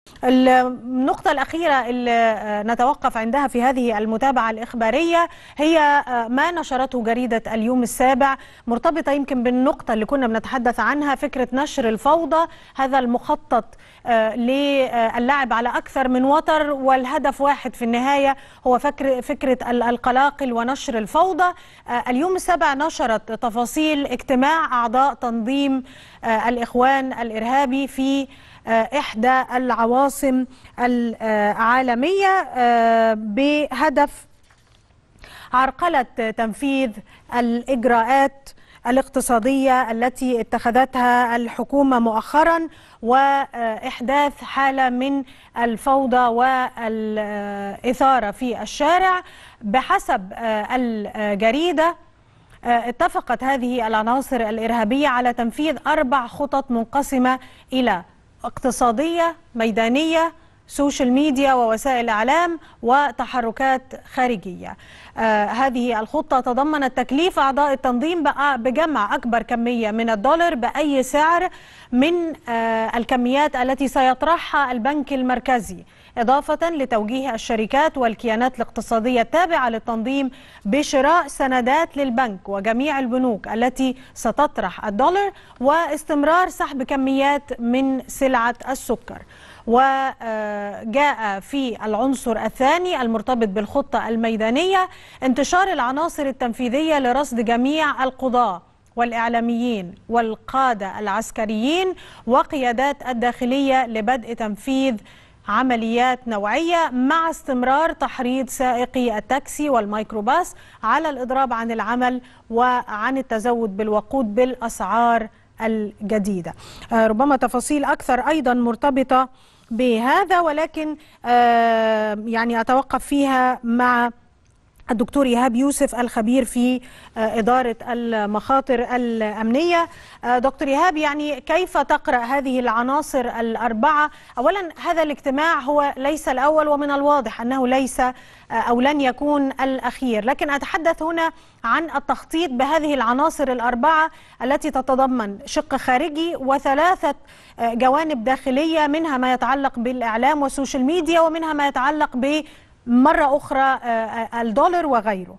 النقطة الأخيرة اللي نتوقف عندها في هذه المتابعة الإخبارية هي ما نشرته جريدة اليوم السابع مرتبطة يمكن بالنقطة اللي كنا بنتحدث عنها فكرة نشر الفوضى هذا المخطط للعب على أكثر من وتر والهدف واحد في النهاية هو فكر فكرة القلاقل ونشر الفوضى اليوم السابع نشرت تفاصيل اجتماع أعضاء تنظيم الإخوان الإرهابي في إحدى العواصم العالمية بهدف عرقلة تنفيذ الإجراءات الاقتصادية التي اتخذتها الحكومة مؤخرا وإحداث حالة من الفوضى والإثارة في الشارع بحسب الجريدة اتفقت هذه العناصر الإرهابية على تنفيذ أربع خطط منقسمة إلى اقتصادية ميدانية سوشيال ميديا ووسائل الإعلام وتحركات خارجية آه هذه الخطة تضمنت تكليف أعضاء التنظيم بجمع أكبر كمية من الدولار بأي سعر من آه الكميات التي سيطرحها البنك المركزي إضافة لتوجيه الشركات والكيانات الاقتصادية التابعة للتنظيم بشراء سندات للبنك وجميع البنوك التي ستطرح الدولار واستمرار سحب كميات من سلعة السكر وجاء في العنصر الثاني المرتبط بالخطة الميدانية انتشار العناصر التنفيذية لرصد جميع القضاة والإعلاميين والقادة العسكريين وقيادات الداخلية لبدء تنفيذ عمليات نوعية مع استمرار تحريض سائقي التاكسي والميكروباص على الإضراب عن العمل وعن التزود بالوقود بالأسعار الجديدة ربما تفاصيل أكثر أيضا مرتبطة بهذا ولكن يعني أتوقف فيها مع الدكتور إيهاب يوسف الخبير في إدارة المخاطر الأمنية دكتور إيهاب يعني كيف تقرأ هذه العناصر الأربعة أولا هذا الاجتماع هو ليس الأول ومن الواضح أنه ليس أو لن يكون الأخير لكن أتحدث هنا عن التخطيط بهذه العناصر الأربعة التي تتضمن شق خارجي وثلاثة جوانب داخلية منها ما يتعلق بالإعلام والسوشيال ميديا ومنها ما يتعلق ب مرة أخرى الدولار وغيره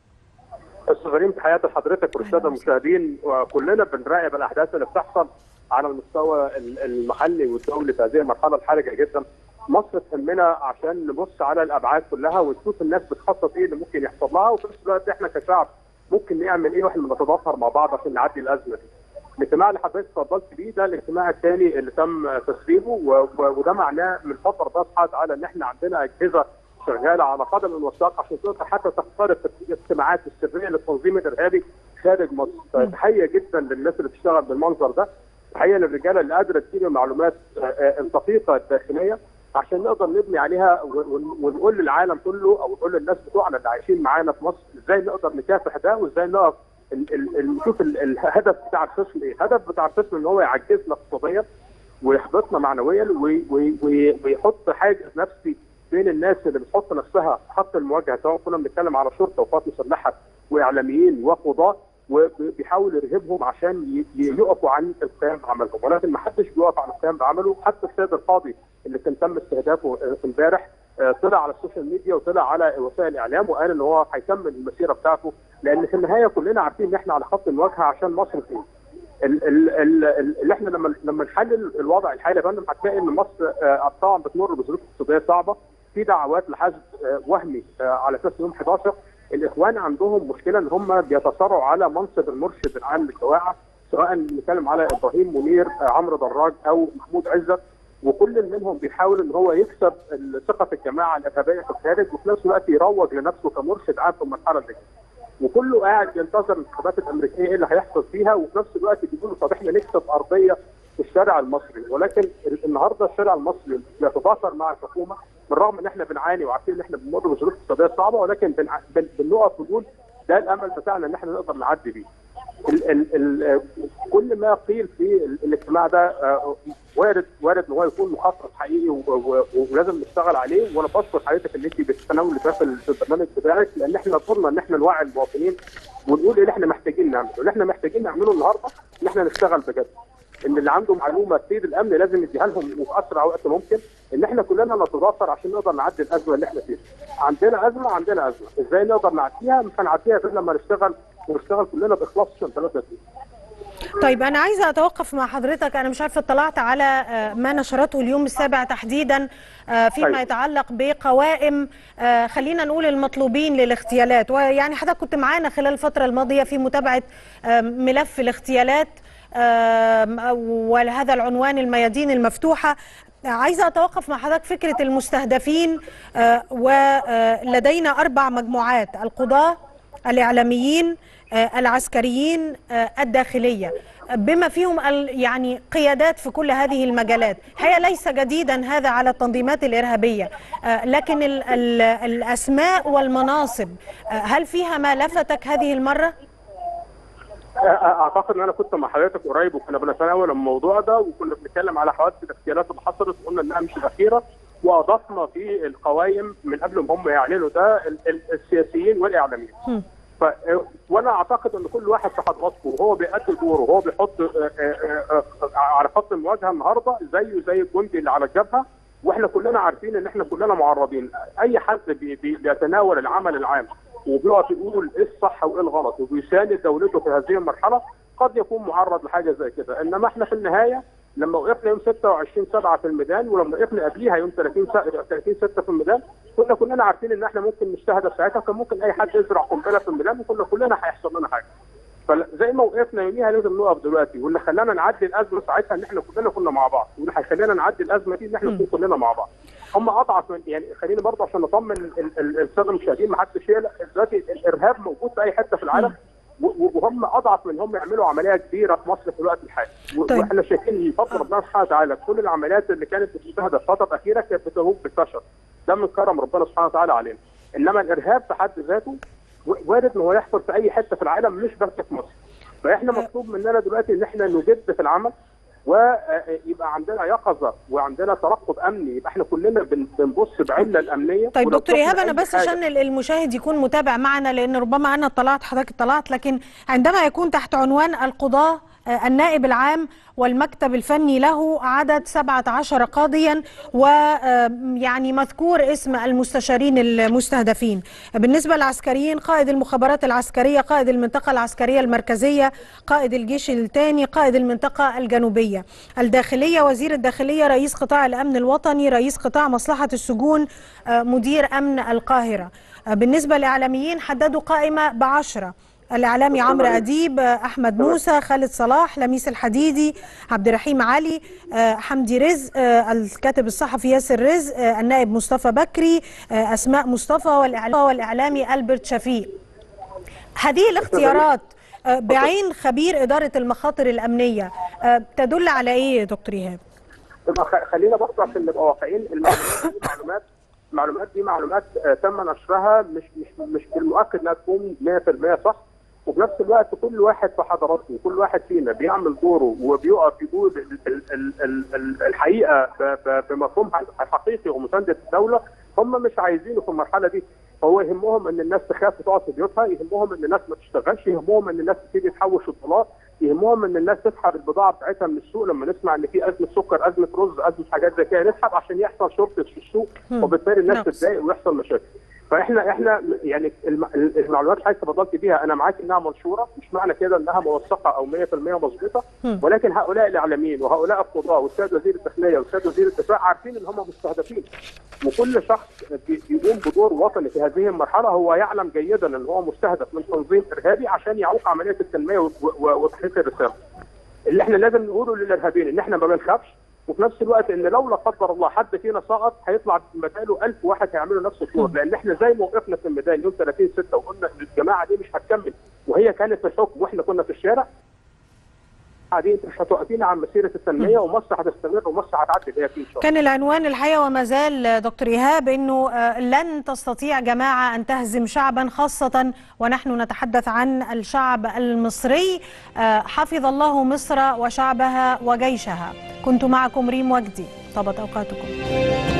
استاذ تحياتي لحضرتك والساده المشاهدين وكلنا بنراقب الاحداث اللي بتحصل على المستوى المحلي والدولي في هذه المرحله الحرجه جدا مصر تهمنا عشان نبص على الابعاد كلها ونشوف الناس بتخطط ايه اللي ممكن يحصل لها وفي نفس الوقت احنا كشعب ممكن نعمل ايه واحنا بنتضافر مع بعض عشان نعدي الازمه دي. الاجتماع اللي حضرتك اتفضلت بيه ده الاجتماع الثاني اللي تم تسريبه وده معناه من فتره بصحت على ان احنا عندنا اجهزه شغاله على قدم وساق عشان تقدر حتى تخترق الاجتماعات السريه للتنظيم الارهابي خارج مصر تحيه جدا للناس اللي بتشتغل بالمنظر ده تحيه للرجاله اللي قادره تجيب المعلومات الدقيقه الداخليه عشان نقدر نبني عليها ونقول للعالم كله او نقول للناس بتوعنا اللي عايشين معانا في مصر ازاي نقدر نكافح ده وازاي نقف نشوف الهدف بتاع الخصم ايه؟ الهدف بتاع الخصم ان هو يعجزنا اقتصاديا ويحبطنا معنويا ويحط حاجز نفسي بين الناس اللي بتحط نفسها خط المواجهه سواء كنا بنتكلم على شرطه وقوات مسلحه واعلاميين وقضاه وبيحاول يرهبهم عشان يقفوا عن القيام بعملهم ولكن ما حدش بيقف عن القيام بعمله حتى السيد القاضي اللي كان تم استهدافه امبارح طلع على السوشيال ميديا وطلع على وسائل الاعلام وقال ان هو هيكمل المسيره بتاعته لان في النهايه كلنا عارفين ان احنا على خط المواجهه عشان مصر فين. اللي احنا لما لما نحلل الوضع الحالي يا فندم هتلاقي ان مصر طبعا بتمر بظروف اقتصاديه صعبه في دعوات لحشد وهمي على اساس يوم 11 الاخوان عندهم مشكله ان هم بيتصارعوا على منصب المرشد العام للجماعه سواء نتكلم على ابراهيم منير عمرو دراج او محمود عزت وكل منهم بيحاول ان هو يكسب ثقه الجماعه الارهابيه في الخارج وفي نفس الوقت يروج لنفسه كمرشد عام في المرحله اللي وكله قاعد ينتظر الانتخابات الامريكيه ايه اللي هيحصل فيها وفي نفس الوقت بيقولوا طب احنا نكسب ارضيه في الشارع المصري ولكن النهارده الشارع المصري بيتضافر مع الحكومه بالرغم ان احنا بنعاني وعارفين ان احنا بنمر بظروف اقتصاديه صعبه ولكن بنقف ونقول ده الامل بتاعنا ان احنا نقدر نعدي بيه. ال ال ال كل ما قيل في الاجتماع ده وارد وارد ان هو يكون مخطط حقيقي ولازم نشتغل عليه وانا بشكر حضرتك ان انت بتتناول ده في البرنامج بتاعك لان احنا طولنا ان احنا نوعي المواطنين ونقول ايه اللي احنا محتاجين نعمله، اللي احنا محتاجين نعمله النهارده ان احنا نشتغل بجد. ان اللي عنده معلومه تفيد الامن لازم يديها لهم وفي اسرع وقت ممكن ان احنا كلنا نتضافر عشان نقدر نعدي الازمه اللي احنا فيها. عندنا ازمه عندنا ازمه، ازاي نقدر نعديها؟ مش هنعديها غير لما نشتغل ونشتغل كلنا باخلاص عشان ثلاثه فيه. طيب أنا عايزة أتوقف مع حضرتك أنا مش عارفة اطلعت على آه، ما نشرته اليوم السابع تحديدا آه، فيما أيوة. يتعلق بقوائم آه، خلينا نقول المطلوبين للاغتيالات ويعني حضرتك كنت معانا خلال الفترة الماضية في متابعة آه، ملف الاغتيالات آه، وهذا العنوان الميادين المفتوحة عايزة أتوقف مع حضرتك فكرة المستهدفين آه، ولدينا أربع مجموعات القضاة الإعلاميين آه، العسكريين آه، الداخلية بما فيهم ال- يعني قيادات في كل هذه المجالات هي ليس جديدا هذا على التنظيمات الإرهابية آه، لكن ال ال الأسماء والمناصب آه، هل فيها ما لفتك هذه المرة؟ اعتقد ان انا كنت مع حضرتك قريب وكنا بنتناول الموضوع ده وكنا بنتكلم على حوادث الاغتيالات اللي حصلت وقلنا انها مش الاخيره واضفنا في القوائم من قبل ما هم يعلنوا ده ال- ال- السياسيين والاعلاميين. هم. ف وانا اعتقد ان كل واحد في حضراتكم وهو بيأدي دوره وهو بيحط آه، آه، آه، آه، على خط المواجهه النهارده زيه زي الجندي اللي على الجبهه واحنا كلنا عارفين ان احنا كلنا معرضين اي حد بي بي بيتناول العمل العام وبيقف يقول ايه الصح وايه الغلط وبيساند دولته في هذه المرحله قد يكون معرض لحاجه زي كده انما احنا في النهايه لما وقفنا يوم 26 7 في الميدان ولما وقفنا قبليها يوم 30 س- 30 6 في الميدان كنا كلنا عارفين ان احنا ممكن نستهدف ساعتها كان ممكن اي حد يزرع قنبله في الميدان وكنا كلنا هيحصل لنا حاجه فزي ما وقفنا يوميها لازم نقف دلوقتي واللي خلانا نعدي الازمه ساعتها ان احنا كلنا كنا مع بعض واللي هيخلينا نعدي الازمه دي ان احنا نكون كلنا مع بعض هم اضعف من يعني خليني برضه عشان نطمن ال- ال- الساده المشاهدين ما حدش يقلق دلوقتي الارهاب موجود في اي حته في العالم و- و- وهم اضعف من هم يعملوا عمليه كبيره في مصر في الوقت الحالي و- طيب. واحنا شايفين بفضل ربنا سبحانه وتعالى كل العمليات اللي كانت بتستهدف الفتره الاخيره كانت بتهوب بالفشل ده من كرم ربنا سبحانه وتعالى علينا انما الارهاب في حد ذاته و- وارد ان هو يحصل في اي حته في العالم مش بس في مصر فاحنا مطلوب مننا دلوقتي ان احنا نجد في العمل ويبقى عندنا يقظه وعندنا ترقب امني يبقى احنا كلنا بن- بنبص بعله الامنيه طيب ولو دكتور شفنا ايهاب انا أي بس حاجة- عشان المشاهد يكون متابع معنا لان ربما انا اطلعت حضرتك اطلعت لكن عندما يكون تحت عنوان القضاة آه، النائب العام والمكتب الفني له عدد 17 قاضيا ويعني مذكور اسم المستشارين المستهدفين بالنسبة للعسكريين قائد المخابرات العسكرية قائد المنطقة العسكرية المركزية قائد الجيش الثاني قائد المنطقة الجنوبية الداخلية وزير الداخلية رئيس قطاع الأمن الوطني رئيس قطاع مصلحة السجون آه، مدير أمن القاهرة آه، بالنسبة للإعلاميين حددوا قائمة بعشرة الإعلامي عمرو أديب آه، أحمد موسى خالد صلاح لميس الحديدي عبد الرحيم علي آه، حمدي رزق آه، الكاتب الصحفي ياسر رزق آه، النائب مصطفى بكري آه، أسماء مصطفى والإعلامي, والإعلامي ألبرت شفيق هذه الاختيارات آه، بعين خبير إدارة المخاطر الأمنية آه، تدل على إيه يا دكتور إيهاب؟ يبقى خ- خلينا برضه عشان نبقى واقعيين المعلومات دي معلومات المعلومات دي معلومات آه، تم نشرها مش مش مش بالمؤكد انها تكون 100% صح وفي نفس الوقت كل واحد في حضراتكم كل واحد فينا بيعمل دوره وبيقف يقول ال- ال- ال- ال- ال- الحقيقه ب- ب- بمفهومها الحقيقي ومسانده الدوله هم مش عايزينه في المرحله دي فهو يهمهم ان الناس تخاف وتقعد في بيوتها يهمهم ان الناس ما تشتغلش يهمهم ان الناس تبتدي تحوش الدولار يهمهم ان الناس تسحب البضاعه بتاعتها من السوق لما نسمع ان في ازمه سكر ازمه رز ازمه حاجات زي كده نسحب عشان يحصل شورتج في السوق مم. وبالتالي الناس نعم. تتضايق ويحصل مشاكل فاحنا احنا يعني الم- المعلومات اللي حضرتك تفضلت بيها انا معاك انها منشوره مش معنى كده انها موثقه او 100% مظبوطه مم. ولكن هؤلاء الاعلاميين وهؤلاء القضاه والسيد وزير الداخليه والسيد وزير الدفاع عارفين ان هم مستهدفين وكل شخص بي- بيقوم بدور وطني في هذه المرحله هو يعلم جيدا ان هو مستهدف من تنظيم ارهابي عشان يعوق عمليه التنميه و- و- وتحقيق الرساله. اللي احنا لازم نقوله للارهابيين ان احنا ما بنخافش وفي نفس الوقت ان لو لا قدر الله حد فينا سقط هيطلع بداله 1000 واحد هيعملوا نفس الدور لان احنا زي ما وقفنا في الميدان يوم 30 6 وقلنا ان الجماعه دي مش هتكمل وهي كانت في الحكم واحنا كنا في الشارع دي انت مش هتوقفينا عن مسيره التنميه ومصر هتستمر ومصر هتعدي اللي هي فيه ان شاء الله. كان العنوان الحقيقة وما زال دكتور إيهاب أنه آه، لن تستطيع جماعة أن تهزم شعبا خاصة ونحن نتحدث عن الشعب المصري آه، حفظ الله مصر وشعبها وجيشها كنت معكم ريم وجدي طابت أوقاتكم